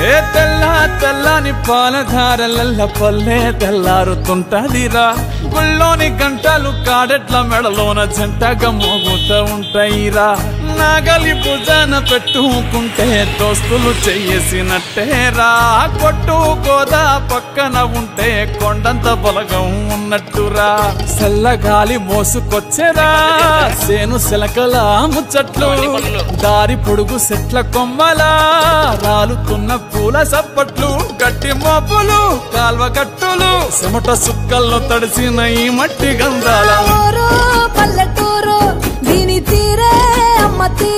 ఏ తెల్ల తెల్లని పాలధారలల్ల పల్లె తెల్లారుతుంటదిరా గుళ్ళోని గంటలు కాడెట్ల మెడలోన జంటగా మోగుతూ ఉంటాయిరా నాగలి భుజాన పెట్టుకుంటే దోస్తులు చెయ్యేసినట్టేరా కొట్టు గోదా పక్కన ఉంటే కొండంత బలగం ఉన్నట్టురా చల్లగాలి మోసుకొచ్చేరా సేను శిలకల ముచ్చట్లు దారి పొడుగు చెట్ల కొమ్మలా రాలుతున్న పూల సప్పట్లు గట్టి మోపులు కాల్వ కట్టులు చెమట సుక్కల్లో తడిసిన ఈ మట్టి గంధాల ఊరు పల్లెటూరు దీని తీరే అమ్మ తీరే